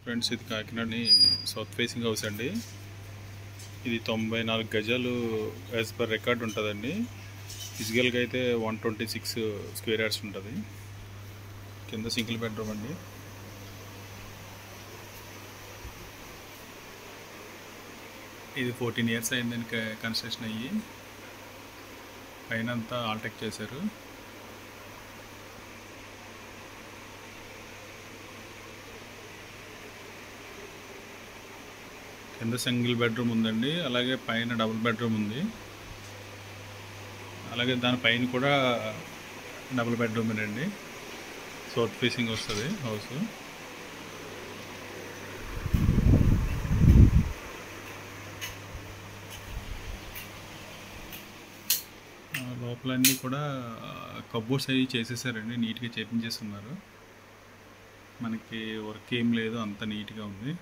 friends ఇది కాకినాడని south facing house అండి ఇది తొంభై నాలుగు గజాలు యాజ్ పర్ రికార్డ్ ఉంటుందండి ఫిజికల్గా అయితే one twenty six square yards ఉంటుంది కింద సింగిల్ బెడ్రూమ్ అండి ఇది ఫోర్టీన్ ఇయర్స్ అయిందని కన్స్ట్రక్షన్ అయ్యి పైన అంతా ఆల్టెక్ చేశారు కింద సింగిల్ బెడ్రూమ్ ఉందండి అలాగే పైన డబుల్ బెడ్రూమ్ ఉంది అలాగే దాని పైన కూడా డబుల్ బెడ్రూమ్ అండి సౌత్ ఫేసింగ్ వస్తుంది హౌస్ ఆ, లోపలన్నీ కూడా కబోర్డ్స్ అవి చేసేసారండి నీట్గా చేపించేస్తున్నారు మనకి వర్క్ ఏం లేదు అంత నీట్గా ఉంది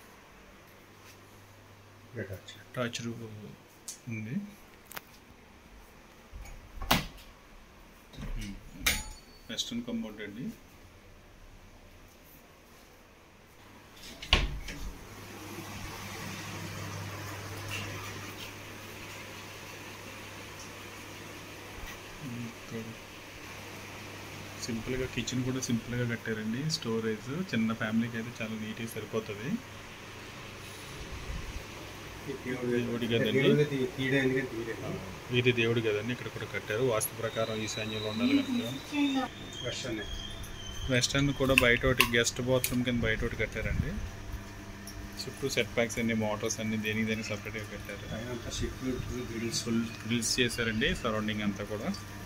టచ్ రూమ్ ఉంది వెస్ట్రన్ కంపౌండ్ అండి సింపుల్గా కిచెన్ కూడా సింపుల్గా కట్టారండి స్టోరేజ్ చిన్న ఫ్యామిలీకి అయితే చాలా నీట్గా సరిపోతుంది దేవుడి గదండి ఇది దేవుడి గదండి ఇక్కడ కూడా కట్టారు వాస్తు ప్రకారం ఈశాన్యంలో ఉండాలి కనుక వెస్టర్న్ కూడా బయట ఒకటి గెస్ట్ బాత్రూమ్ కింద బయట ఒకటి కట్టారండి చుట్టూ సెట్ బ్యాక్స్ అన్ని మోటార్స్ అన్ని దేనికి దేనికి సపరేట్గా కట్టారు ఫుల్ గ్రిల్స్ చేశారండి సరౌండింగ్ అంతా కూడా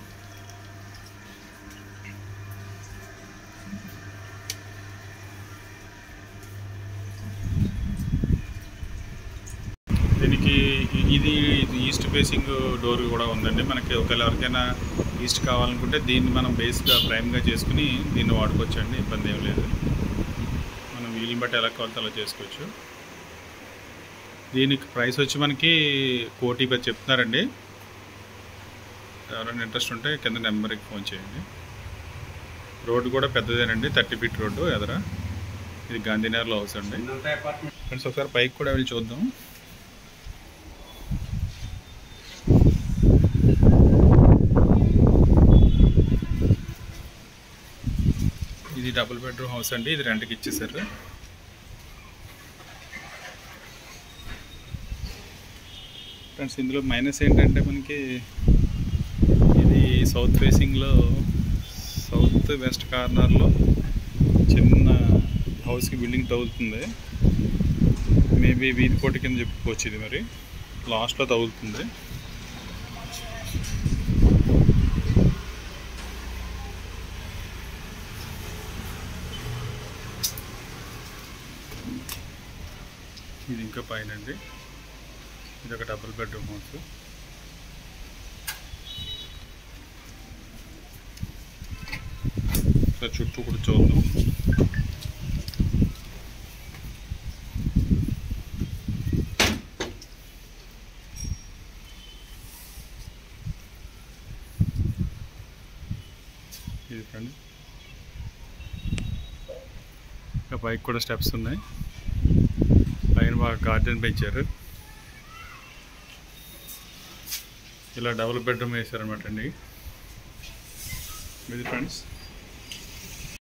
దీనికి ఇది ఈస్ట్ ఫేసింగ్ డోర్ కూడా ఉందండి మనకి ఒకవేళ ఎవరికైనా ఈస్ట్ కావాలనుకుంటే దీన్ని మనం బేస్గా ప్రైమ్గా చేసుకుని దీన్ని వాడుకోవచ్చు అండి ఇబ్బంది ఏం లేదు మనం వీలుని బట్టి ఎలా కావాలితే అలా చేసుకోవచ్చు దీనికి ప్రైస్ వచ్చి మనకి కోటి పది చెప్తున్నారండి ఎవరైనా ఇంట్రెస్ట్ ఉంటే కింద నెంబర్కి ఫోన్ చేయండి రోడ్డు కూడా పెద్దదేనండి థర్టీ ఫీట్ రోడ్డు ఎదరా ఇది గాంధీనగర్లో హౌస్ అండి ఫ్రెండ్స్ ఒకసారి పైకి కూడా వెళ్ళి చూద్దాం ఇది డబుల్ బెడ్రూమ్ హౌస్ అండి ఇది రెంట్కి ఇచ్చేసారు ఫ్రెండ్స్ ఇందులో మైనస్ ఏంటంటే మనకి ఇది సౌత్ ఫేసింగ్లో సౌత్ వెస్ట్ కార్నర్లో చిన్న హౌస్కి బిల్డింగ్ తగులుతుంది మేబీ వీధి కోటి కింద చెప్పుకోవచ్చు ఇది మరి లాస్ట్లో తగులుతుంది ఇది ఇంకా పైన అండి ఇది ఒక డబుల్ బెడ్రూమ్ హౌస్ ఇక్కడ చుట్టూ కూడా చూద్దాం ఇది ఫ్రెండ్ ఇంకా పైకి కూడా స్టెప్స్ ఉన్నాయి పైన బాగా గార్డెన్ పెంచారు ఇలా డబుల్ బెడ్రూమ్ వేసారనమాట అండి ఇది ఫ్రెండ్స్